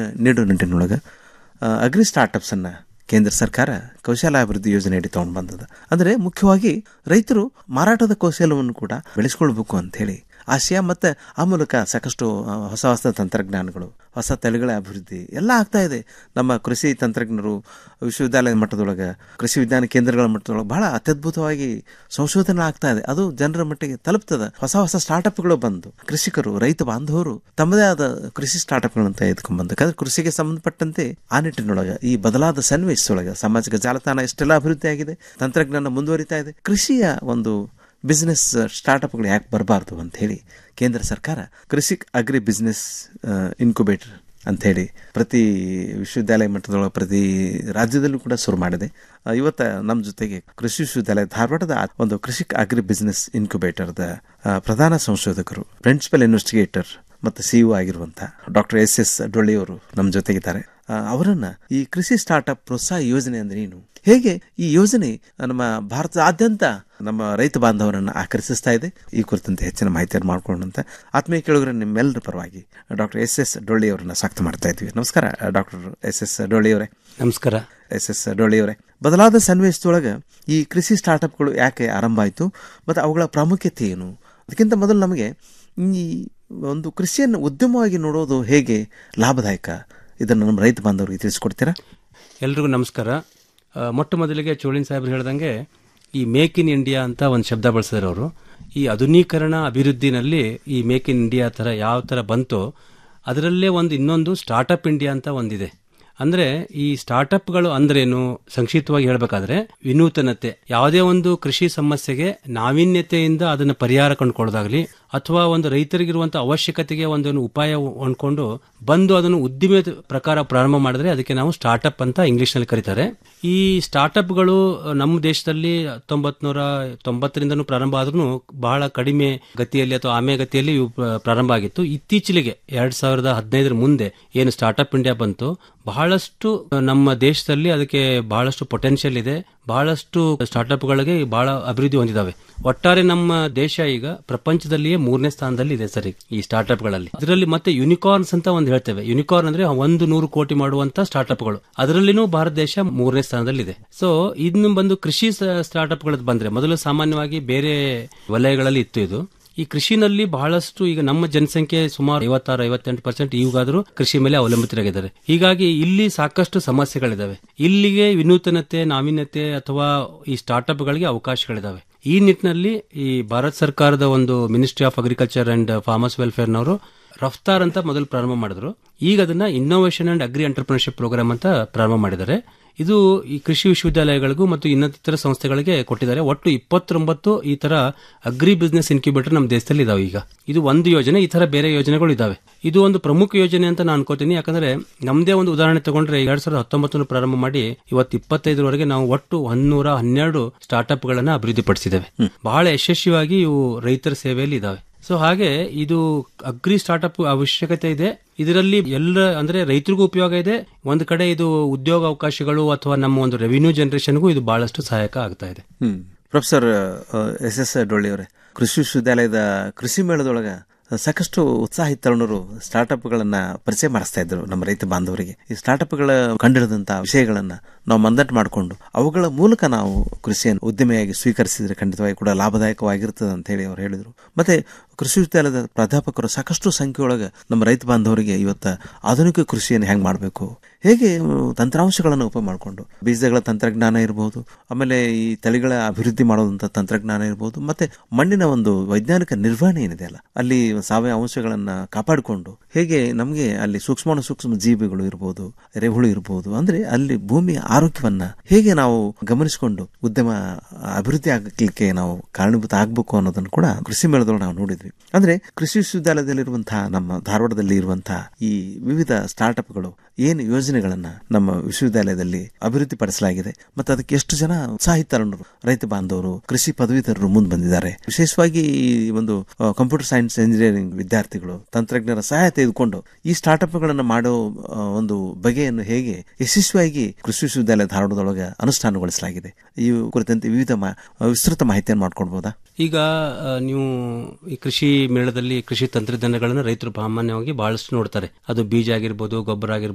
ನೀಡೋ ನಿಟ್ಟಿನೊಳಗೆ ಅಗ್ರಿ ಸ್ಟಾರ್ಟಪ್ಸನ್ನು ಕೇಂದ್ರ ಸರ್ಕಾರ ಕೌಶಲಾಭಿವೃದ್ಧಿ ಯೋಜನೆ ಅಡಿ ತಗೊಂಡು ಬಂದದ ಅಂದರೆ ಮುಖ್ಯವಾಗಿ ರೈತರು ಮಾರಾಟದ ಕೌಶಲ್ಯವನ್ನು ಕೂಡ ಬೆಳೆಸ್ಕೊಳ್ಬೇಕು ಅಂತ ಹೇಳಿ ಆಶಯ ಮತ್ತು ಆ ಮೂಲಕ ಸಾಕಷ್ಟು ಆ, ಹೊಸ ಹೊಸ ತಂತ್ರಜ್ಞಾನಗಳು ಹೊಸ ತಳಿಗಳ ಅಭಿವೃದ್ಧಿ ಎಲ್ಲ ಆಗ್ತಾ ಇದೆ ನಮ್ಮ ಕೃಷಿ ತಂತ್ರಜ್ಞರು ವಿಶ್ವವಿದ್ಯಾಲಯದ ಮಟ್ಟದೊಳಗೆ ಕೃಷಿ ವಿಜ್ಞಾನ ಕೇಂದ್ರಗಳ ಮಟ್ಟದೊಳಗೆ ಬಹಳ ಅತ್ಯದ್ಭುತವಾಗಿ ಸಂಶೋಧನೆ ಆಗ್ತಾ ಇದೆ ಅದು ಜನರ ಮಟ್ಟಿಗೆ ತಲುಪ್ತದೆ ಹೊಸ ಹೊಸ ಸ್ಟಾರ್ಟಪ್ಗಳು ಬಂದು ಕೃಷಿಕರು ರೈತ ಬಾಂಧವರು ತಮ್ಮದೇ ಆದ ಕೃಷಿ ಸ್ಟಾರ್ಟಪ್ಗಳಂತ ಎದ್ಕೊಂಡ್ಬಂದು ಯಾಕಂದ್ರೆ ಕೃಷಿಗೆ ಸಂಬಂಧಪಟ್ಟಂತೆ ಆ ನಿಟ್ಟಿನೊಳಗೆ ಈ ಬದಲಾದ ಸನ್ನಿವೇಶದೊಳಗೆ ಸಾಮಾಜಿಕ ಜಾಲತಾಣ ಎಷ್ಟೆಲ್ಲ ಅಭಿವೃದ್ಧಿ ಆಗಿದೆ ತಂತ್ರಜ್ಞಾನ ಮುಂದುವರಿತಾ ಇದೆ ಕೃಷಿಯ ಒಂದು ಬಿಸ್ನೆಸ್ ಸ್ಟಾರ್ಟಪ್ಗಳು ಯಾಕೆ ಬರಬಾರ್ದು ಅಂತ ಹೇಳಿ ಕೇಂದ್ರ ಸರ್ಕಾರ ಕೃಷಿ ಅಗ್ರಿ ಬಿಸ್ನೆಸ್ ಇನ್ಕ್ಯುಬೇಟರ್ ಅಂತ ಹೇಳಿ ಪ್ರತಿ ವಿಶ್ವವಿದ್ಯಾಲಯ ಮಟ್ಟದೊಳಗೆ ಪ್ರತಿ ರಾಜ್ಯದಲ್ಲೂ ಕೂಡ ಶುರು ಮಾಡಿದೆ ಆ, ಇವತ್ತ ನಮ್ಮ ಜೊತೆಗೆ ಕೃಷಿ ವಿಶ್ವವಿದ್ಯಾಲಯ ಧಾರವಾಡದ ಒಂದು ಕೃಷಿ ಅಗ್ರಿ ಬಿಸ್ನೆಸ್ ಇನ್ಕ್ಯುಬೇಟರ್ದ ಆ, ಪ್ರಧಾನ ಸಂಶೋಧಕರು ಪ್ರಿನ್ಸಿಪಲ್ ಇನ್ವೆಸ್ಟಿಗೇಟರ್ ಮತ್ತು ಸಿಇಒ ಆಗಿರುವಂಥ ಡಾಕ್ಟರ್ ಎಸ್ ಎಸ್ ಡೊಳ್ಳಿಯವರು ನಮ್ಮ ಜೊತೆಗಿದ್ದಾರೆ ಆ, ಅವರನ್ನ ಈ ಕೃಷಿ ಸ್ಟಾರ್ಟ್ಅಪ್ ಪ್ರೋತ್ಸಾಹ ಯೋಜನೆ ಅಂದ್ರೆ ಏನು ಹೇಗೆ ಈ ಯೋಜನೆ ನಮ್ಮ ಭಾರತದಾದ್ಯಂತ ನಮ್ಮ ರೈತ ಬಾಂಧವರನ್ನು ಆಕರ್ಷಿಸ್ತಾ ಇದೆ ಈ ಕುರಿತಂತೆ ಹೆಚ್ಚಿನ ಮಾಹಿತಿಯನ್ನು ಮಾಡಿಕೊಂಡಂತ ಆತ್ಮೀಯ ಕೇಳುಗರ ನಿಮ್ಮೆಲ್ಲರ ಪರವಾಗಿ ಡಾಕ್ಟರ್ ಎಸ್ ಎಸ್ ಡೊಳ್ಳಿ ಅವರನ್ನ ಸ್ವಾಗತ ಮಾಡ್ತಾ ಇದ್ವಿ ನಮಸ್ಕಾರ ಡಾಕ್ಟರ್ ಎಸ್ ಎಸ್ ಡೊಳ್ಳಿ ಅವರೇ ನಮಸ್ಕಾರ ಎಸ್ ಎಸ್ ಡೊಳ್ಳಿ ಅವರೇ ಬದಲಾದ ಸನ್ನಿವೇಶದೊಳಗೆ ಈ ಕೃಷಿ ಸ್ಟಾರ್ಟ್ಅಪ್ಗಳು ಯಾಕೆ ಆರಂಭ ಆಯಿತು ಮತ್ತು ಅವುಗಳ ಪ್ರಾಮುಖ್ಯತೆ ಏನು ಅದಕ್ಕಿಂತ ಮೊದಲು ನಮಗೆ ಈ ಒಂದು ಕೃಷಿಯನ್ನು ಉದ್ಯಮವಾಗಿ ನೋಡೋದು ಹೇಗೆ ಲಾಭದಾಯಕ ಇದನ್ನು ನಮ್ಮ ರೈತ ಬಾಂಧವರಿಗೆ ತಿಳಿಸ್ಕೊಡ್ತೀರಾ ಎಲ್ರಿಗೂ ನಮಸ್ಕಾರ ಆ, ಮೊಟ್ಟ ಮೊದಲಿಗೆ ಚೋಳಿನ್ ಸಾಹೇಬ್ರು ಹೇಳ್ದಂಗೆ ಈ ಮೇಕ್ ಇನ್ ಇಂಡಿಯಾ ಅಂತ ಒಂದು ಶಬ್ದ ಬಳಸಿದ್ರು ಅವರು ಈ ಆಧುನೀಕರಣ ಅಭಿವೃದ್ಧಿನಲ್ಲಿ ಈ ಮೇಕ್ ಇನ್ ಇಂಡಿಯಾ ಥರ ಯಾವ ಥರ ಬಂತೋ ಅದರಲ್ಲೇ ಒಂದು ಇನ್ನೊಂದು ಸ್ಟಾರ್ಟಪ್ ಇಂಡಿಯಾ ಅಂತ ಒಂದಿದೆ ಅಂದ್ರೆ ಈ ಸ್ಟಾರ್ಟಪ್ಗಳು ಅಂದ್ರೇನು ಸಂಕ್ಷಿಪ್ತವಾಗಿ ಹೇಳಬೇಕಾದ್ರೆ ವಿನೂತನತೆ ಯಾವುದೇ ಒಂದು ಕೃಷಿ ಸಮಸ್ಯೆಗೆ ನಾವೀನ್ಯತೆಯಿಂದ ಅದನ್ನು ಪರಿಹಾರ ಕಂಡುಕೊಳ್ಳೋದಾಗ್ಲಿ ಅಥವಾ ಒಂದು ರೈತರಿಗಿರುವಂತಹ ಅವಶ್ಯಕತೆಗೆ ಒಂದು ಉಪಾಯ ಹೊಂದ್ಕೊಂಡು ಬಂದು ಅದನ್ನು ಉದ್ದಿಮೆ ಪ್ರಕಾರ ಪ್ರಾರಂಭ ಮಾಡಿದ್ರೆ ಅದಕ್ಕೆ ನಾವು ಸ್ಟಾರ್ಟ್ಅಪ್ ಅಂತ ಇಂಗ್ಲಿಷ್ ನಲ್ಲಿ ಕರೀತಾರೆ ಈ ಸ್ಟಾರ್ಟ್ಅಪ್ಗಳು ನಮ್ಮ ದೇಶದಲ್ಲಿ ಹತ್ತೊಂಬತ್ ನೂರ ತೊಂಬತ್ತರಿಂದನೂ ಪ್ರಾರಂಭ ಆದ್ರೂ ಬಹಳ ಕಡಿಮೆ ಗತಿಯಲ್ಲಿ ಅಥವಾ ಆಮೆ ಗತಿಯಲ್ಲಿ ಇವು ಪ್ರ- ಪ್ರಾರಂಭ ಆಗಿತ್ತು ಇತ್ತೀಚೆಗೆ ಎರಡ್ ಸಾವಿರದ ಹದಿನೈದರ ಮುಂದೆ ಏನು ಸ್ಟಾರ್ಟ್ಅಪ್ ಇಂಡಿಯಾ ಬಂತು ಬಹಳಷ್ಟು ನಮ್ಮ ದೇಶದಲ್ಲಿ ಅದಕ್ಕೆ ಬಹಳಷ್ಟು ಪೊಟೆನ್ಷಿಯಲ್ ಇದೆ ಬಹಳಷ್ಟು ಸ್ಟಾರ್ಟ್ಅಪ್ಗಳಿಗೆ ಬಹಳ ಅಭಿವೃದ್ಧಿ ಹೊಂದಿದಾವೆ ಒಟ್ಟಾರೆ ನಮ್ಮ ದೇಶ ಈಗ ಪ್ರಪಂಚದಲ್ಲಿಯೇ ಮೂರನೇ ಸ್ಥಾನದಲ್ಲಿ ಇದೆ ಸರಿ ಈ ಸ್ಟಾರ್ಟ್ಅಪ್ಗಳಲ್ಲಿ ಇದರಲ್ಲಿ ಮತ್ತೆ ಯುನಿಕಾರ್ನ್ಸ್ ಅಂತ ಒಂದು ಹೇಳ್ತೇವೆ ಯುನಿಕಾರ್ನ್ ಅಂದ್ರೆ ಒಂದು ನೂರು ಕೋಟಿ ಮಾಡುವಂತ ಸ್ಟಾರ್ಟ್ಅಪ್ಗಳು ಅದರಲ್ಲಿನೂ ಭಾರತ ದೇಶ ಮೂರನೇ ಸ್ಥಾನದಲ್ಲಿದೆ ಸೊ ಇನ್ನು ಬಂದು ಕೃಷಿ ಸ್ಟಾರ್ಟ್ಅಪ್ ಗಳದ್ದು ಬಂದ್ರೆ ಮೊದಲು ಸಾಮಾನ್ಯವಾಗಿ ಬೇರೆ ವಲಯಗಳಲ್ಲಿ ಇತ್ತು ಇದು ಈ ಕೃಷಿನಲ್ಲಿ ಬಹಳಷ್ಟು ಈಗ ನಮ್ಮ ಜನಸಂಖ್ಯೆ ಸುಮಾರು ಐವತ್ತಾರು ಐವತ್ತೆಂಟು ಪರ್ಸೆಂಟ್ ಈಗಾದರೂ ಕೃಷಿ ಮೇಲೆ ಅವಲಂಬಿತರಾಗಿದ್ದಾರೆ ಹೀಗಾಗಿ ಇಲ್ಲಿ ಸಾಕಷ್ಟು ಸಮಸ್ಯೆಗಳಿದಾವೆ ಇಲ್ಲಿಗೆ ವಿನೂತನತೆ ನಾವೀನ್ಯತೆ ಅಥವಾ ಈ ಸ್ಟಾರ್ಟ್ಅಪ್ಗಳಿಗೆ ಅವಕಾಶಗಳಿದಾವೆ ಈ ನಿಟ್ಟಿನಲ್ಲಿ ಈ ಭಾರತ ಸರ್ಕಾರದ ಒಂದು ministry of agriculture and farmers ವೆಲ್ಫೇರ್ನವರು ರಫ್ತಾರ್ ಅಂತ ಮೊದಲು ಪ್ರಾರಂಭ ಮಾಡಿದ್ರು ಈಗ ಅದನ್ನ innovation and agri entrepreneurship programme ಅಂತ ಪ್ರಾರಂಭ ಮಾಡಿದ್ದಾರೆ ಇದು ಈ ಕೃಷಿ ವಿಶ್ವವಿದ್ಯಾಲಯಗಳಿಗೂ ಮತ್ತು ಇನ್ನಿತರ ಸಂಸ್ಥೆಗಳಿಗೆ ಕೊಟ್ಟಿದ್ದಾರೆ ಒಟ್ಟು ಇಪ್ಪತ್ತೊಂಬತ್ತು ಈ ತರ ಅಗ್ರಿ ಬಿಸ್ನೆಸ್ ಇನ್ಕ್ಯುಬೇಟರ್ ನಮ್ಮ ದೇಶದಲ್ಲಿ ಇದಾವೆ ಈಗ ಇದು ಒಂದು ಯೋಜನೆ ಈ ತರ ಬೇರೆ ಯೋಜನೆಗಳು ಇದಾವೆ ಇದು ಒಂದು ಪ್ರಮುಖ ಯೋಜನೆ ಅಂತ ನಾನು ಅನ್ಕೋತೀನಿ ಯಾಕಂದ್ರೆ ನಮ್ಮದೇ ಒಂದು ಉದಾಹರಣೆ ತಗೊಂಡ್ರೆ ಎರಡ್ ಸಾವಿರದ ಹತ್ತೊಂಬತ್ತು ಪ್ರಾರಂಭ ಮಾಡಿ ಇವತ್ತು ಇಪ್ಪತ್ತೈದರವರೆಗೆ ನಾವು ಒಟ್ಟು ಹನ್ನೂರ ಹನ್ನೆರಡು ಸ್ಟಾರ್ಟ್ಅಪ್ ಗಳನ್ನ ಅಭಿವೃದ್ಧಿಪಡಿಸಿದ್ದೇವೆ ಬಹಳ ಯಶಸ್ವಿಯಾಗಿ ಇವು ರೈತರ ಸೇವೆಯಲ್ಲಿ ಇದಾವೆ ಸೊ ಹಾಗೆ ಇದು ಅಗ್ರಿ ಸ್ಟಾರ್ಟ್ಅಪ್ ಅವಶ್ಯಕತೆ ಇದೆ ಇದರಲ್ಲಿ ಎಲ್ಲ ಅಂದ್ರೆ ರೈತರಿಗೂ ಉಪಯೋಗ ಇದೆ ಒಂದು ಕಡೆ ಇದು ಉದ್ಯೋಗ ಅವಕಾಶಗಳು ಅಥವಾ ನಮ್ಮ ಒಂದು ರೆವಿನ್ಯೂ ಜನರೇಷನ್ಗೂ ಇದು ಬಹಳಷ್ಟು ಸಹಾಯಕ ಆಗ್ತಾ ಇದೆ hmm professor S S Dolli ಅವರೇ ಕೃಷಿ ವಿಶ್ವವಿದ್ಯಾಲಯದ ಕೃಷಿ ಮೇಳದೊಳಗ ಸಾಕಷ್ಟು ಉತ್ಸಾಹಿ ತರುಣರು ಸ್ಟಾರ್ಟ್ಅಪ್ಗಳನ್ನ ಪರಿಚಯ ಮಾಡಿಸ್ತಾ ಇದ್ರು ನಮ್ಮ ರೈತ ಬಾಂಧವರಿಗೆ ಈ ಸ್ಟಾರ್ಟ್ಅಪ್ಗಳ ಕಂಡಿಡಿದಂತಹ ವಿಷಯಗಳನ್ನ ನಾವು ಮಂದಟ್ಟು ಮಾಡಿಕೊಂಡು ಅವುಗಳ ಮೂಲಕ ನಾವು ಕೃಷಿಯನ್ನು ಉದ್ಯಮಿಯಾಗಿ ಸ್ವೀಕರಿಸಿದ್ರೆ ಖಂಡಿತವಾಗಿ ಕೂಡ ಲಾಭದಾಯಕವಾಗಿರ್ತದೆ ಅಂತ ಹೇಳಿ ಅವರು ಹೇಳಿದರು ಮತ್ತೆ ಕೃಷಿ ವಿಶ್ವವಿದ್ಯಾಲಯದ ಪ್ರಾಧ್ಯಾಪಕರು ಸಾಕಷ್ಟು ಸಂಖ್ಯೆಯೊಳಗೆ ನಮ್ಮ ರೈತ ಬಾಂಧವರಿಗೆ ಇವತ್ತು ಆಧುನಿಕ ಕೃಷಿಯನ್ನು ಹೆಂಗೆ ಮಾಡಬೇಕು ಹೇಗೆ ಅಹ್, ತಂತ್ರಾಂಶಗಳನ್ನು ಉಪಯೋಗ ಮಾಡಿಕೊಂಡು ಬೀಜಗಳ ತಂತ್ರಜ್ಞಾನ ಇರಬಹುದು ಆಮೇಲೆ ಈ ತಳಿಗಳ ಅಭಿವೃದ್ಧಿ ಮಾಡೋದಂಥ ತಂತ್ರಜ್ಞಾನ ಇರಬಹುದು ಮತ್ತೆ ಮಣ್ಣಿನ ಒಂದು ವೈಜ್ಞಾನಿಕ ನಿರ್ವಹಣೆ ಏನಿದೆ ಅಲ್ಲ ಅಲ್ಲಿ ಸಾವಯವ ಅಂಶಗಳನ್ನ ಕಾಪಾಡಿಕೊಂಡು ಹೇಗೆ ನಮಗೆ ಅಲ್ಲಿ ಸೂಕ್ಷ್ಮಾಣು ಸೂಕ್ಷ್ಮ ಜೀವಿಗಳು ಇರಬಹುದು ಎರೆಹುಳು ಇರಬಹುದು ಅಂದ್ರೆ ಅಲ್ಲಿ ಭೂಮಿಯ ಆರೋಗ್ಯವನ್ನ ಹೇಗೆ ನಾವು ಗಮನಿಸಿಕೊಂಡು ಉದ್ಯಮ ಅಭಿವೃದ್ಧಿ ಆಗಲಿಕ್ಕೆ ನಾವು ಕಾರಣೀಭೂತ ಆಗ್ಬೇಕು ಅನ್ನೋದನ್ನು ಕೂಡ ಕೃಷಿ ಮೇಳದೊಳಗೆ ನಾವು ನೋಡಿದ್ವಿ ಅಂದ್ರೆ ಕೃಷಿ ವಿಶ್ವವಿದ್ಯಾಲಯದಲ್ಲಿರುವಂತಹ ನಮ್ಮ ಧಾರವಾಡದಲ್ಲಿ ಇರುವಂತಹ ಈ ವಿವಿಧ ಸ್ಟಾರ್ಟ್ಅಪ್ಗಳು ಏನು ಯೋಜನೆಗಳನ್ನ ನಮ್ಮ ವಿಶ್ವವಿದ್ಯಾಲಯದಲ್ಲಿ ಅಭಿವೃದ್ಧಿ ಪಡಿಸಲಾಗಿದೆ ಮತ್ತೆ ಅದಕ್ಕೆ ಎಷ್ಟು ಜನ ಉತ್ಸಾಹಿ ತರುಣರು ರೈತ ಬಾಂಧವರು ಕೃಷಿ ಪದವೀಧರರು ಮುಂದೆ ಬಂದಿದ್ದಾರೆ ವಿಶೇಷವಾಗಿ ಈ ಒಂದು ಕಂಪ್ಯೂಟರ್ ಸೈನ್ಸ್ ಇಂಜಿನಿಯರಿಂಗ್ ವಿದ್ಯಾರ್ಥಿಗಳು ತಂತ್ರಜ್ಞರ ಸಹಾಯ ತೆಗೆದುಕೊಂಡು ಈ ಸ್ಟಾರ್ಟ್ಅಪ್ಗಳನ್ನು ಮಾಡೋ ಆ, ಒಂದು ಬಗೆಯನ್ನು ಹೇಗೆ ಯಶಸ್ವಿಯಾಗಿ ಕೃಷಿ ವಿಶ್ವವಿದ್ಯಾಲಯ ಧಾರವಾಡದೊಳಗೆ ಅನುಷ್ಠಾನಗೊಳಿಸಲಾಗಿದೆ ಈ ಕುರಿತಂತೆ ವಿವಿಧ ಮಾ- ವಿಸ್ತೃತ ಮಾಹಿತಿಯನ್ನು ಮಾಡ್ಕೊಳ್ಬಹುದಾ ಈಗ ಆ, ನೀವು ಈ ಕೃಷಿ ಮೇಳದಲ್ಲಿ ಕೃಷಿ ತಂತ್ರಜ್ಞಾನಗಳನ್ನು ರೈತರು ಸಾಮಾನ್ಯವಾಗಿ ಬಹಳಷ್ಟು ನೋಡ್ತಾರೆ ಅದು ಬೀಜ ಆಗಿರ್ಬೋದು ಗೊಬ್ಬರ ಆಗಿರ್ಬೋದು